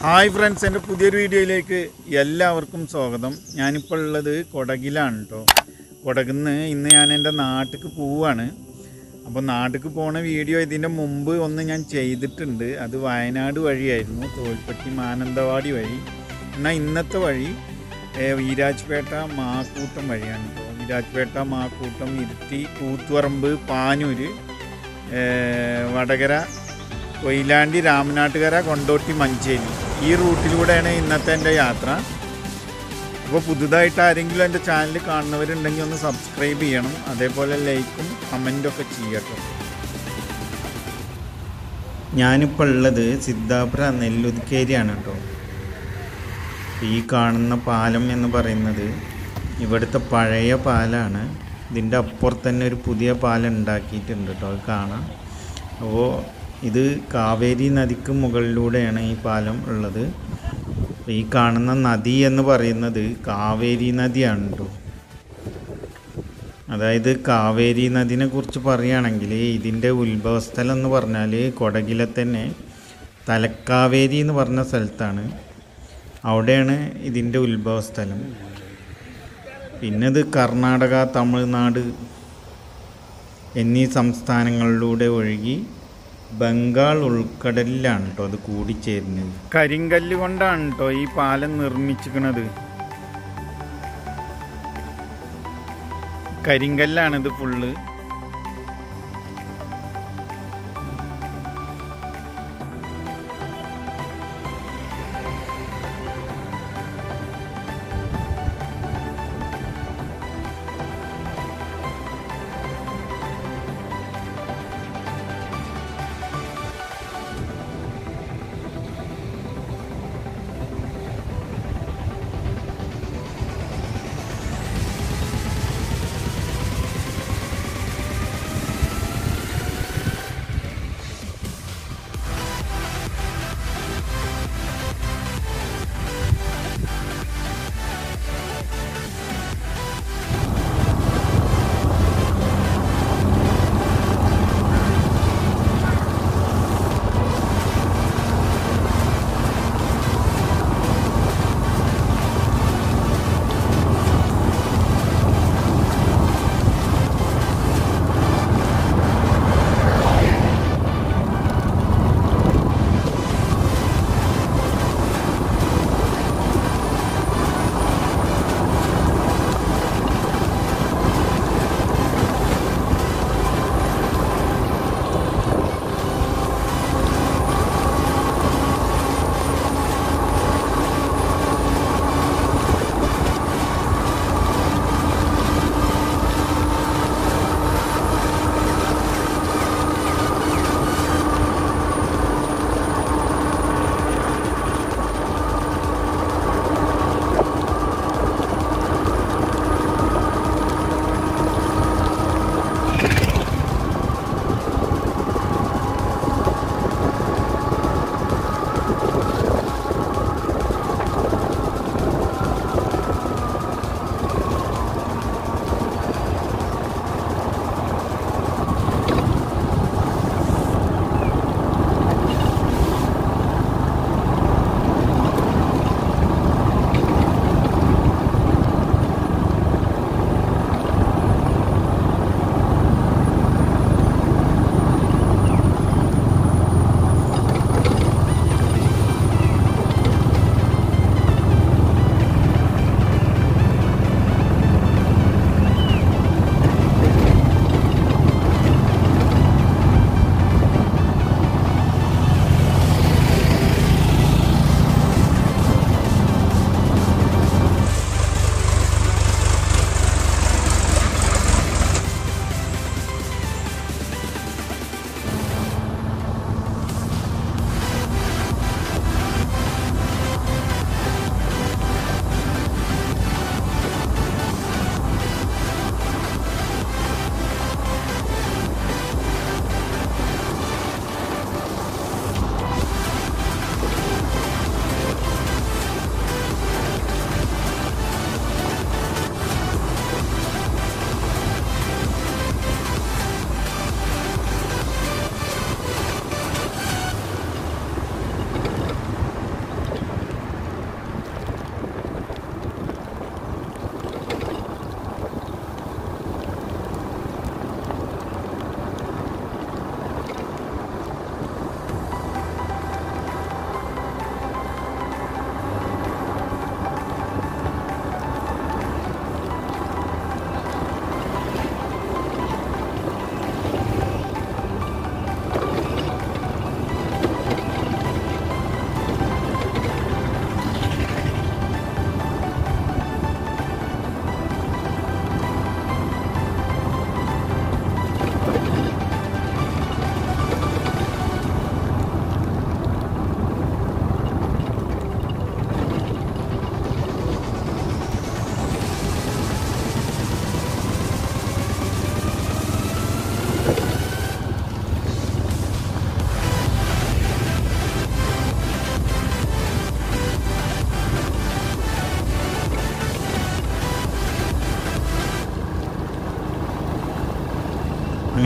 hi friends എൻ്റെ പുതിയൊരു വീഡിയോയിലേക്ക് എല്ലാവർക്കും സ്വാഗതം ഞാനിപ്പോൾ ഉള്ളത് കൊടകിലാണ് കേട്ടോ കൊടകിന്ന് ഇന്ന് ഞാൻ എൻ്റെ നാട്ടിലേക്ക് പോവാണ് അപ്പോൾ നാട്ടിലേക്ക് പോണ വീഡിയോ ഇതിൻ്റെ മുമ്പ് ഒന്ന് ഞാൻ ചെയ്തിട്ടുണ്ട് അത് വയനാട് വഴിയായിരുന്നു തോൽപ്പട്ടി മാനന്തവാടി വഴി എന്നാൽ ഇന്നത്തെ വഴി ഏഹ്, വീരാജ്പേട്ട മാക്കൂട്ടം വഴിയാണ് കേട്ടോ വീരാജ്പേട്ട മാക്കൂട്ടം ഇരുട്ടി കൂത്തുപറമ്പ് പാനൂര് ഏഹ്, വടകര കൊയിലാണ്ടി രാമനാട്ടുകര കൊണ്ടോട്ടി മഞ്ചേരി ഈ റൂട്ടിലൂടെയാണ് ഇന്നത്തെ എൻ്റെ യാത്ര അപ്പോൾ പുതുതായിട്ട് ആരെങ്കിലും എൻ്റെ ചാനൽ കാണുന്നവരുണ്ടെങ്കിൽ ഒന്ന് സബ്സ്ക്രൈബ് ചെയ്യണം അതേപോലെ ലൈക്കും കമൻറ്റും ഒക്കെ ചെയ്യട്ടോ ഞാനിപ്പോൾ ഉള്ളത് സിദ്ധാപുര നെല്ലുദിക്കേരിയാണ് കേട്ടോ ഈ കാണുന്ന പാലം എന്ന് പറയുന്നത് ഇവിടുത്തെ പഴയ പാലാണ് ഇതിൻ്റെ അപ്പുറത്ത് തന്നെ ഒരു പുതിയ പാലം ഉണ്ടാക്കിയിട്ടുണ്ട് കേട്ടോ അത് കാണാം അപ്പോൾ ഇത് കാവേരി നദിക്ക് മുകളിലൂടെയാണ് ഈ പാലം ഉള്ളത് ഈ കാണുന്ന നദി എന്ന് പറയുന്നത് കാവേരി നദിയാണ് കേട്ടോ അതായത് കാവേരി നദിനെ കുറിച്ച് പറയുകയാണെങ്കിൽ ഇതിൻ്റെ ഉത്ഭവസ്ഥലം എന്ന് പറഞ്ഞാൽ കൊടകിലെ തന്നെ തലക്കാവേരി എന്ന് പറഞ്ഞ സ്ഥലത്താണ് അവിടെയാണ് ഇതിൻ്റെ ഉത്ഭവസ്ഥലം പിന്നെ ഇത് കർണാടക തമിഴ്നാട് എന്നീ സംസ്ഥാനങ്ങളിലൂടെ ഒഴുകി ബംഗാൾ ഉൾക്കടലിലാണ് കേട്ടോ അത് കൂടിച്ചേരുന്നത് കരിങ്കല്ല് കൊണ്ടാണ് കേട്ടോ ഈ പാലം നിർമ്മിച്ചിരിക്കുന്നത് കരിങ്കല്ലാണ് ഇത് ഫുള്ള്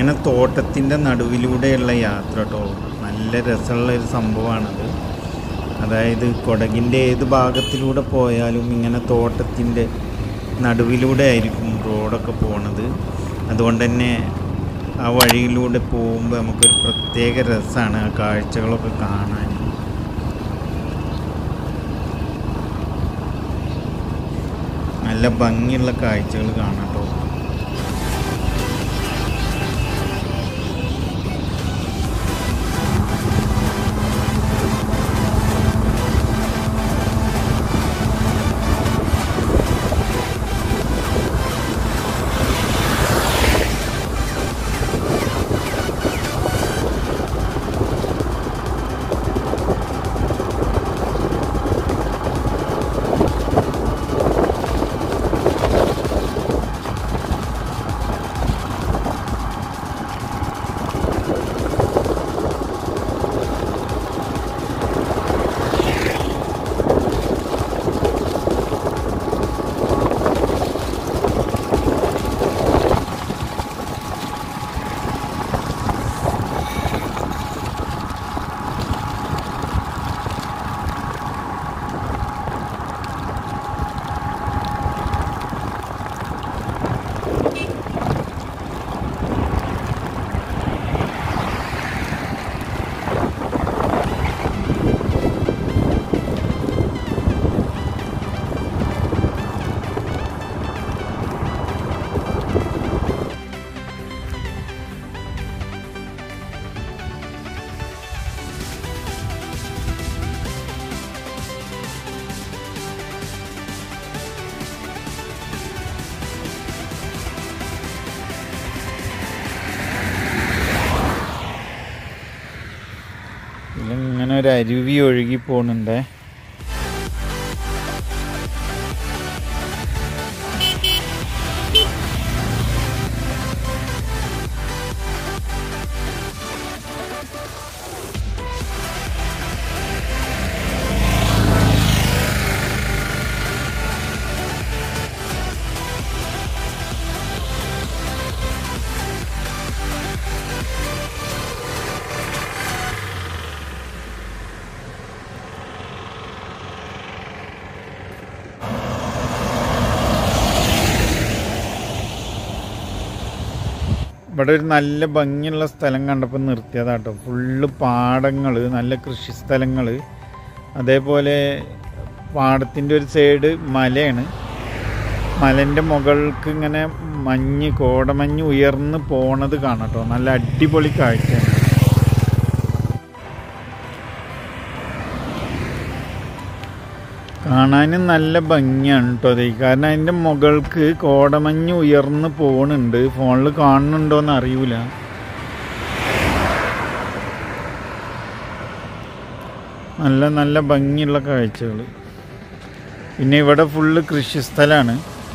ഇങ്ങനെ തോട്ടത്തിൻ്റെ നടുവിലൂടെയുള്ള യാത്ര കേട്ടോ നല്ല രസമുള്ള ഒരു സംഭവമാണത് അതായത് കൊടകിൻ്റെ ഏത് ഭാഗത്തിലൂടെ പോയാലും ഇങ്ങനെ തോട്ടത്തിൻ്റെ നടുവിലൂടെ ആയിരിക്കും റോഡൊക്കെ പോണത് അതുകൊണ്ട് തന്നെ ആ വഴിയിലൂടെ പോകുമ്പോൾ നമുക്കൊരു പ്രത്യേക രസമാണ് ആ കാഴ്ചകളൊക്കെ കാണാൻ നല്ല ഭംഗിയുള്ള കാഴ്ചകൾ കാണാം കേട്ടോ ഇതിലിങ്ങനെ ഒരു അരുവി ഒഴുകി പോകുന്നുണ്ടേ ഇവിടെ ഒരു നല്ല ഭംഗിയുള്ള സ്ഥലം കണ്ടപ്പോൾ നിർത്തിയതാട്ടോ ഫുള്ള് പാടങ്ങൾ നല്ല കൃഷി സ്ഥലങ്ങൾ അതേപോലെ പാടത്തിൻ്റെ ഒരു സൈഡ് മലയാണ് മലൻ്റെ മുകൾക്ക് ഇങ്ങനെ മഞ്ഞ് കോടമഞ്ഞ് ഉയർന്ന് പോണത് കാണട്ടോ നല്ല അടിപൊളി കാഴ്ചയാണ് കാണാനും നല്ല ഭംഗിയാണ് കേട്ടോ അത് കാരണം അതിൻ്റെ മുകൾക്ക് കോടമഞ്ഞ് ഉയർന്ന് പോണുണ്ട് ഫോണിൽ കാണുന്നുണ്ടോയെന്ന് അറിയൂല നല്ല നല്ല ഭംഗിയുള്ള കാഴ്ചകൾ പിന്നെ ഇവിടെ ഫുള്ള് കൃഷിസ്ഥലമാണ്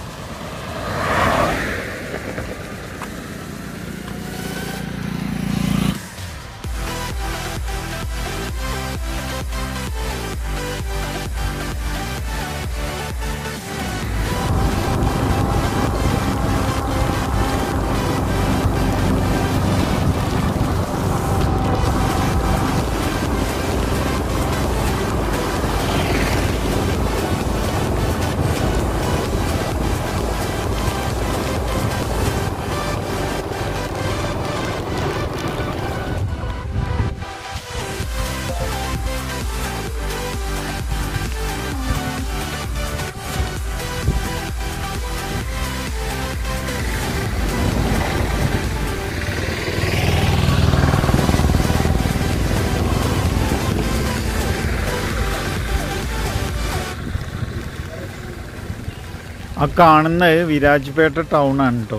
ആ കാണുന്നത് വിരാജ്പേട്ട ടൗൺ ആണ് കേട്ടോ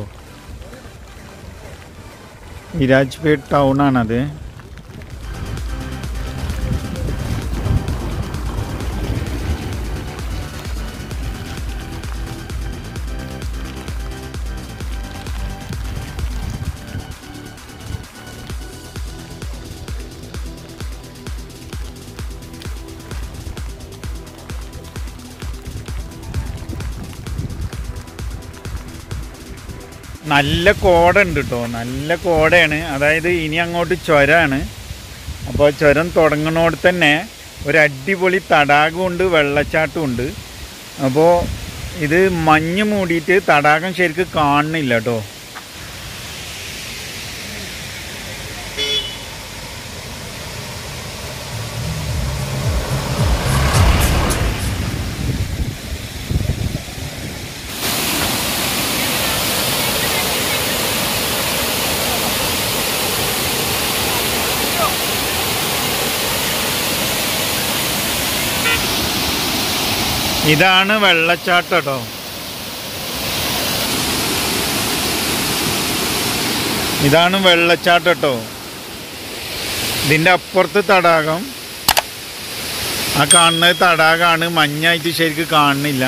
വിരാജ്പേട്ട് ടൗൺ ആണത് നല്ല കോട ഉണ്ട് കേട്ടോ നല്ല കോടയാണ് അതായത് ഇനി അങ്ങോട്ട് ചുരമാണ് അപ്പോൾ ചുരം തുടങ്ങുന്നോട് തന്നെ ഒരു അടിപൊളി തടാകമുണ്ട് വെള്ളച്ചാട്ടമുണ്ട് അപ്പോൾ ഇത് മഞ്ഞ് മൂടിയിട്ട് തടാകം ശരിക്കും കാണുന്നില്ല കേട്ടോ ഇതാണ് വെള്ളച്ചാട്ടം കേട്ടോ ഇതാണ് വെള്ളച്ചാട്ടം കേട്ടോ ഇതിൻ്റെ അപ്പുറത്ത് തടാകം ആ കാണുന്നത് തടാകമാണ് മഞ്ഞായിട്ട് ശരിക്കും കാണുന്നില്ല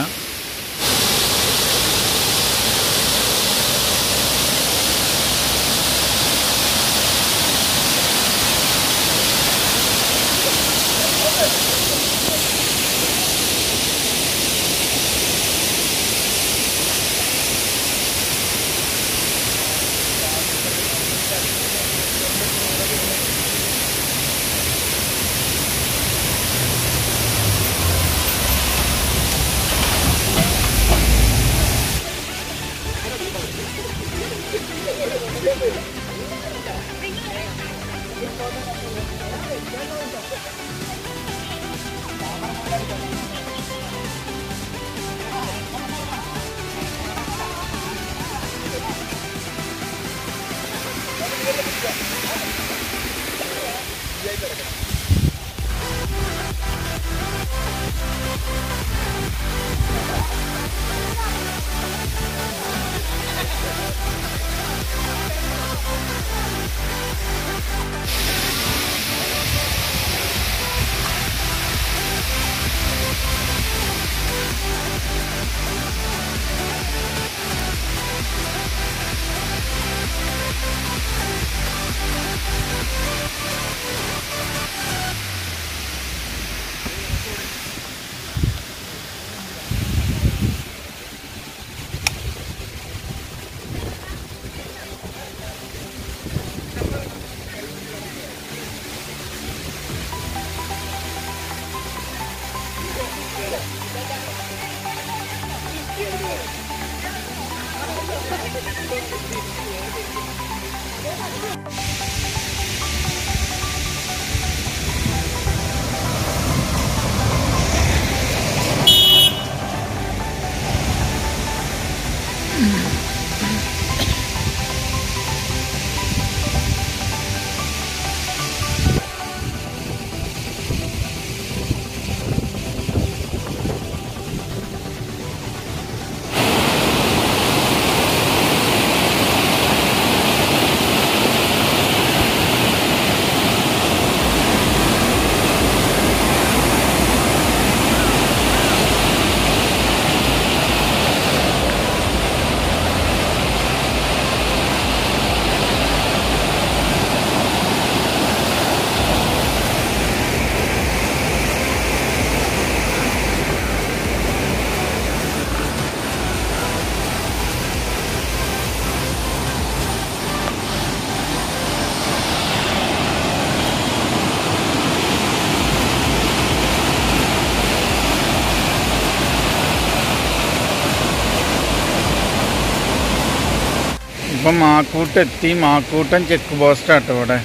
ഇപ്പം മാക്കൂട്ട് എത്തി മാക്കൂട്ടം ചെക്ക് പോസ്റ്റ് ആട്ടോ ഇവിടെ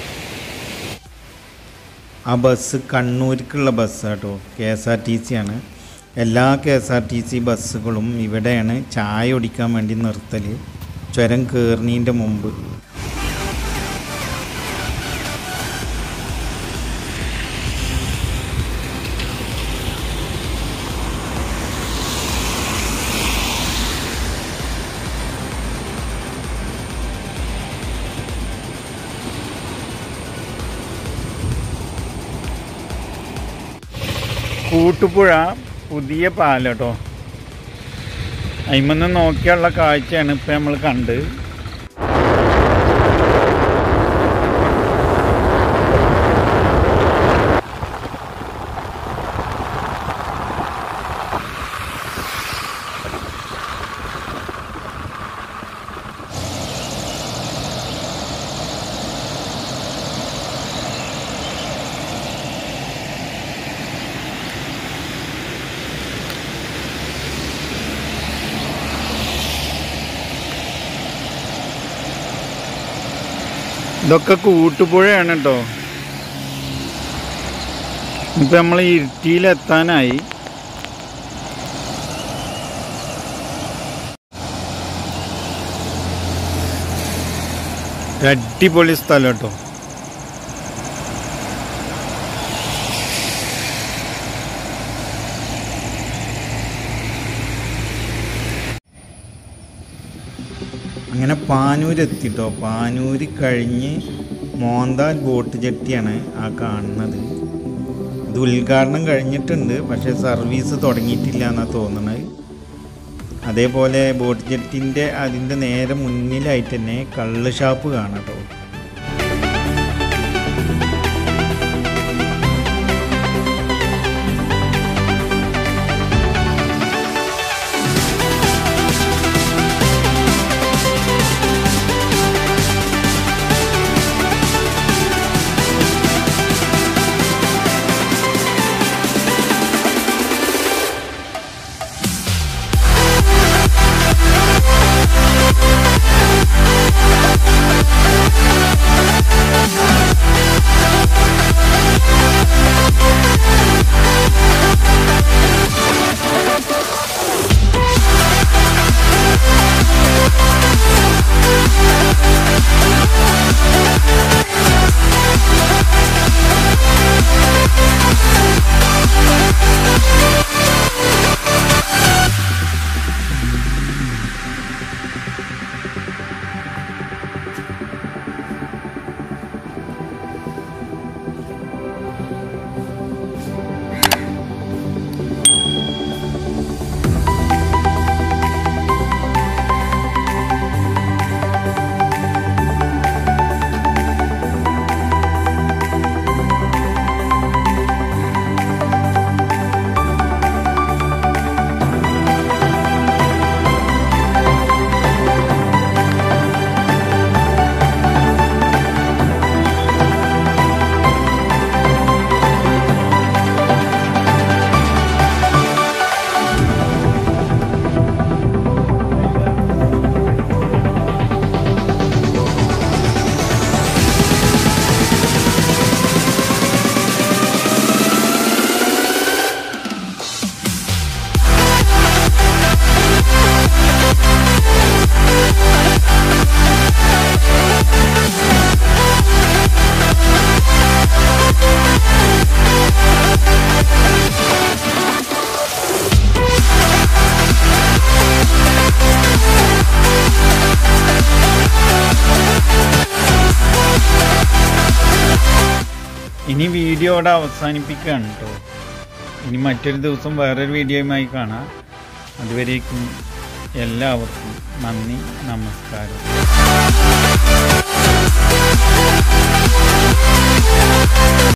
ആ ബസ് കണ്ണൂർക്കുള്ള bus auto K S R T C ആണ് എല്ലാ K S R T C ബസ്സുകളും ഇവിടെയാണ് ചായ ഒടിക്കാൻ വേണ്ടി നിർത്തൽ ചുരം കയറുന്നതിൻ്റെ മുമ്പ് കൂട്ടുപുഴ പുതിയ പാലം കേട്ടോ അതിമെന്ന് നോക്കിയുള്ള കാഴ്ചയാണ് ഇപ്പം നമ്മൾ കണ്ട് ഇതൊക്കെ കൂട്ടുപുഴയാണ് കേട്ടോ ഇപ്പം നമ്മൾ ഇരുട്ടിയിലെത്താനായി ഒരു അടിപൊളി സ്ഥലം കേട്ടോ അങ്ങനെ പാനൂർ എത്തിട്ടോ പാനൂര് കഴിഞ്ഞ് മോന്താൽ ബോട്ട് ജെട്ടിയാണ് ആ കാണുന്നത് ഇത് ഉദ്ഘാടനം കഴിഞ്ഞിട്ടുണ്ട് പക്ഷേ സർവീസ് തുടങ്ങിയിട്ടില്ല എന്നാണ് തോന്നുന്നത് അതേപോലെ ബോട്ട് ജെട്ടിൻ്റെ അതിൻ്റെ നേരെ മുന്നിലായിട്ട് തന്നെ കള്ള് ഷാപ്പ് കാണാം കേട്ടോ ഇനി വീഡിയോ അവിടെ അവസാനിപ്പിക്കുകയാണ് കേട്ടോ ഇനി മറ്റൊരു ദിവസം വേറൊരു വീഡിയോയുമായി കാണാം അതുവരേക്കും എല്ലാവർക്കും നന്ദി നമസ്കാരം